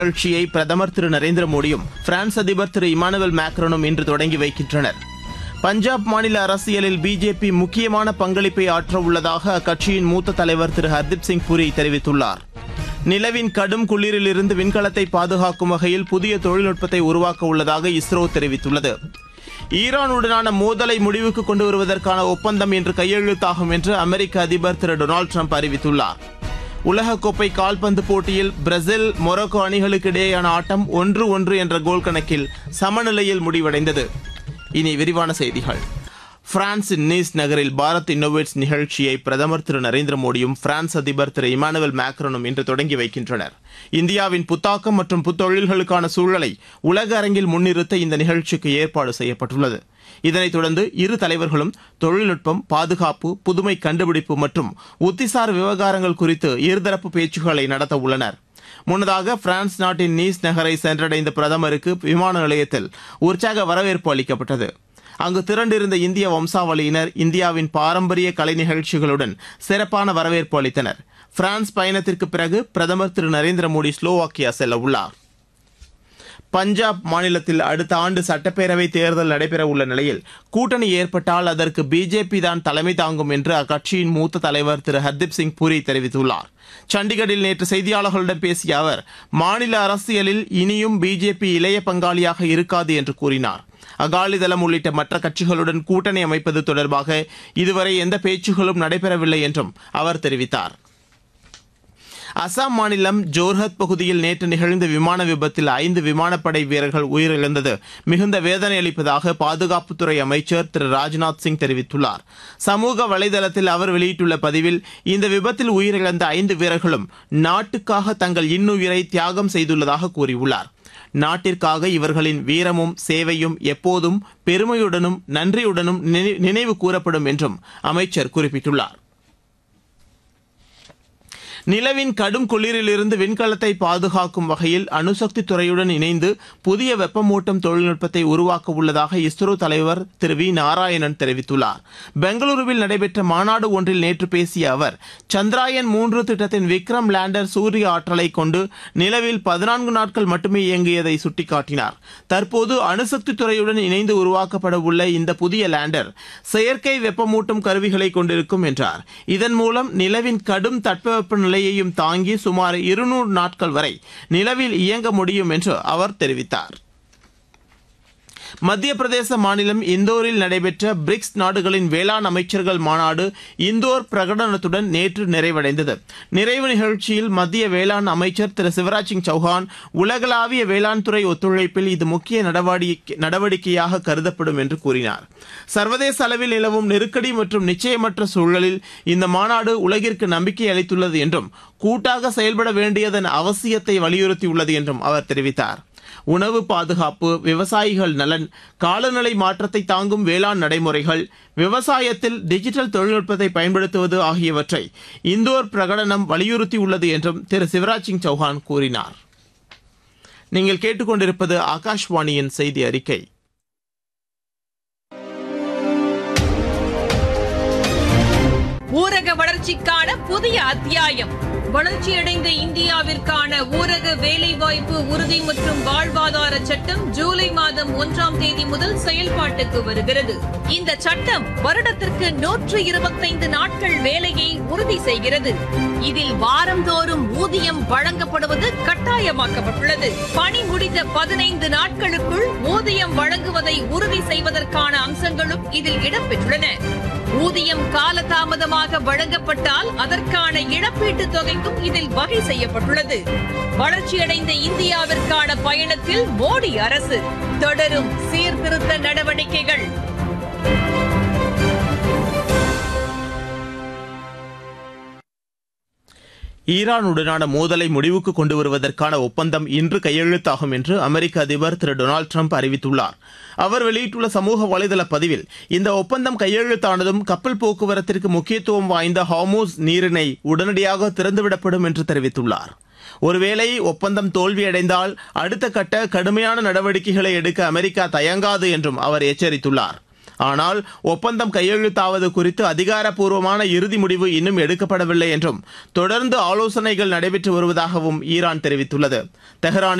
நிகழ்ச்சியை பிரதமர் திரு நரேந்திர மோடியும் பிரான்ஸ் அதிபர் திரு இமானுவேல் மேக்ரோனும் இன்று தொடங்கி வைக்கின்றனர் பஞ்சாப் மாநில அரசியலில் பிஜேபி முக்கியமான பங்களிப்பை ஆற்ற உள்ளதாக அக்கட்சியின் மூத்த தலைவர் திரு ஹர்தீப் சிங் புரி தெரிவித்துள்ளார் நிலவின் கடும் குளிரிலிருந்து விண்கலத்தை பாதுகாக்கும் வகையில் புதிய தொழில்நுட்பத்தை உருவாக்க உள்ளதாக இஸ்ரோ தெரிவித்துள்ளது ஈரானுடனான மோதலை முடிவுக்கு கொண்டு வருவதற்கான ஒப்பந்தம் இன்று கையெழுத்தாகும் என்று அமெரிக்க அதிபர் திரு டொனால்டு ட்ரம்ப் அறிவித்துள்ளார் உலகக்கோப்பை கால்பந்து போட்டியில் பிரேசில் மொரோக்கோ அணிகளுக்கு இடையேயான ஆட்டம் ஒன்று ஒன்று என்ற கோல் கணக்கில் சமநிலையில் முடிவடைந்தது இனி விரிவான செய்திகள் பிரான்சின் நீஸ் நகரில் பாரத் இன்னோவேட்ஸ் நிகழ்ச்சியை பிரதமர் திரு நரேந்திர மோடியும் பிரான்ஸ் அதிபர் திரு இமானுவேல் மேக்ரோனும் இன்று தொடங்கி வைக்கின்றனர் இந்தியாவின் புத்தாக்கம் மற்றும் புத்தொழில்களுக்கான சூழலை உலக அரங்கில் முன்னிறுத்த இந்த நிகழ்ச்சிக்கு ஏற்பாடு செய்யப்பட்டுள்ளது இதனைத் தொடர்ந்து இரு தலைவர்களும் தொழில்நுட்பம் பாதுகாப்பு புதுமை கண்டுபிடிப்பு மற்றும் உத்திசார் விவகாரங்கள் குறித்து இருதரப்பு பேச்சுக்களை நடத்த உள்ளனர் முன்னதாக பிரான்ஸ் நாட்டின் நீஸ் நகரை சென்றடைந்த பிரதமருக்கு விமான நிலையத்தில் உற்சாக வரவேற்பு அளிக்கப்பட்டது அங்கு திரண்டிருந்த இந்திய வம்சாவளியினர் இந்தியாவின் பாரம்பரிய கலை நிகழ்ச்சிகளுடன் சிறப்பான வரவேற்பு அளித்தனர் பிரான்ஸ் பயணத்திற்கு பிறகு பிரதமர் திரு நரேந்திர மோடி ஸ்லோவாக்கியா செல்ல உள்ளார் பஞ்சாப் மாநிலத்தில் அடுத்த ஆண்டு சட்டப்பேரவை தேர்தல் நடைபெற உள்ள நிலையில் கூட்டணி ஏற்பட்டால் அதற்கு பிஜேபி தான் தலைமை தாங்கும் என்று அக்கட்சியின் மூத்த தலைவர் திரு ஹர்தீப் சிங் புரி தெரிவித்துள்ளார் சண்டிகரில் நேற்று செய்தியாளர்களிடம் பேசிய அவர் மாநில அரசியலில் இனியும் பிஜேபி இளைய பங்காளியாக இருக்காது என்று கூறினார் அகாலிதளம் உள்ளிட்ட மற்ற கட்சிகளுடன் கூட்டணி அமைப்பது தொடர்பாக இதுவரை எந்த பேச்சுகளும் நடைபெறவில்லை என்றும் அவர் தெரிவித்தார் அசாம் மாநிலம் ஜோர்ஹத் பகுதியில் நேற்று நிகழ்ந்த விமான விபத்தில் ஐந்து விமானப்படை வீரர்கள் உயிரிழந்தது மிகுந்த வேதனை அளிப்பதாக பாதுகாப்புத்துறை அமைச்சர் திரு ராஜ்நாத் சிங் தெரிவித்துள்ளார் சமூக வலைதளத்தில் அவர் வெளியிட்டுள்ள பதிவில் இந்த விபத்தில் உயிரிழந்த ஐந்து வீரர்களும் நாட்டுக்காக தங்கள் இன்னுயிரை தியாகம் செய்துள்ளதாக கூறியுள்ளார் நாட்டிற்காக இவர்களின் வீரமும் சேவையும் எப்போதும் பெருமையுடனும் நன்றியுடனும் நினைவு கூறப்படும் என்றும் அமைச்சர் குறிப்பிட்டுள்ளார் நிலவின் கடும் குளிரிலிருந்து விண்கலத்தை பாதுகாக்கும் வகையில் அணுசக்தி துறையுடன் இணைந்து புதிய வெப்பமூட்டும் தொழில்நுட்பத்தை உருவாக்க உள்ளதாக இஸ்ரோ தலைவர் திரு வி நாராயணன் தெரிவித்துள்ளார் பெங்களூருவில் நடைபெற்ற மாநாடு ஒன்றில் நேற்று பேசிய அவர் சந்திராயன் மூன்று திட்டத்தின் விக்ரம் லேண்டர் சூரிய ஆற்றலை கொண்டு நிலவில் பதினான்கு நாட்கள் மட்டுமே இயங்கியதை சுட்டிக்காட்டினார் தற்போது அணுசக்தி துறையுடன் இணைந்து உருவாக்கப்பட உள்ள இந்த புதிய லேண்டர் செயற்கை வெப்பமூட்டும் கருவிகளை கொண்டிருக்கும் என்றார் இதன் மூலம் நிலவின் கடும் தட்பவெப்ப நிலையையும் தாங்கி சுமார் இருநூறு நாட்கள் வரை நிலவில் இயங்க முடியும் என்று அவர் தெரிவித்தார் மத்திய பிரதேச மாநிலம் இந்தோரில் நடைபெற்ற பிரிக்ஸ் நாடுகளின் வேளாண் அமைச்சர்கள் மாநாடு இந்தோர் பிரகடனத்துடன் நேற்று நிறைவடைந்தது நிறைவு நிகழ்ச்சியில் மத்திய வேளாண் அமைச்சர் திரு சிவராஜ் சிங் சௌஹான் உலகளாவிய வேளாண் துறை ஒத்துழைப்பில் இது முக்கிய நடவடிக்கையாக கருதப்படும் என்று கூறினார் சர்வதேச அளவில் நிலவும் நெருக்கடி மற்றும் நிச்சயமற்ற சூழலில் இந்த மாநாடு உலகிற்கு நம்பிக்கை அளித்துள்ளது என்றும் கூட்டாக செயல்பட வேண்டியதன் அவசியத்தை வலியுறுத்தியுள்ளது என்றும் அவர் தெரிவித்தார் உணவு பாதுகாப்பு விவசாயிகள் நலன் காலநிலை மாற்றத்தை தாங்கும் வேளாண் நடைமுறைகள் விவசாயத்தில் டிஜிட்டல் தொழில்நுட்பத்தை பயன்படுத்துவது ஆகியவற்றை இந்தோர் பிரகடனம் வலியுறுத்தியுள்ளது என்றும் திரு சிவராஜ் சிங் சௌஹான் கூறினார் நீங்கள் கேட்டுக்கொண்டிருப்பது ஆகாஷ்வாணியின் செய்தி அறிக்கை ஊரக வளர்ச்சிக்கான புதிய அத்தியாயம் வளர்ச்சியடைந்த இந்தியாவிற்கான ஊரக வேலைவாய்ப்பு உறுதி மற்றும் வாழ்வாதார சட்டம் ஜூலை மாதம் ஒன்றாம் தேதி முதல் செயல்பாட்டுக்கு வருகிறது இந்த சட்டம் வருடத்திற்கு நூற்று இருபத்தைந்து நாட்கள் வேலையை உறுதி செய்கிறது இதில் வாரந்தோறும் ஊதியம் வழங்கப்படுவது கட்டாயமாக்கப்பட்டுள்ளது பணி முடிந்த பதினைந்து நாட்களுக்குள் ஊதியம் வழங்குவதை உறுதி செய்வதற்கான அம்சங்களும் இதில் இடம்பெற்றுள்ளன ஊதியம் காலதாமதமாக வழங்கப்பட்டால் அதற்கான இழப்பீட்டு தொகைக்கும் இதில் வகை செய்யப்பட்டுள்ளது வளர்ச்சியடைந்த இந்தியாவிற்கான பயணத்தில் மோடி அரசு தொடரும் சீர்திருத்த நடவடிக்கைகள் ஈரானுடனான மோதலை முடிவுக்கு கொண்டு வருவதற்கான ஒப்பந்தம் இன்று கையெழுத்தாகும் என்று அமெரிக்க அதிபர் திரு டொனால்டு ட்ரம்ப் அறிவித்துள்ளார் அவர் வெளியிட்டுள்ள சமூக வலைதள பதிவில் இந்த ஒப்பந்தம் கையெழுத்தானதும் கப்பல் போக்குவரத்திற்கு முக்கியத்துவம் வாய்ந்த ஹார்மோஸ் நீரிணை உடனடியாக திறந்துவிடப்படும் என்று தெரிவித்துள்ளார் ஒருவேளை ஒப்பந்தம் தோல்வியடைந்தால் அடுத்த கட்ட கடுமையான நடவடிக்கைகளை எடுக்க அமெரிக்கா தயங்காது என்றும் அவர் எச்சரித்துள்ளார் ஆனால் ஒப்பந்தம் கையெழுத்தாவது குறித்து அதிகாரப்பூர்வமான இறுதி முடிவு இன்னும் எடுக்கப்படவில்லை என்றும் தொடர்ந்து ஆலோசனைகள் நடைபெற்று வருவதாகவும் ஈரான் தெரிவித்துள்ளது தெஹ்ரானில்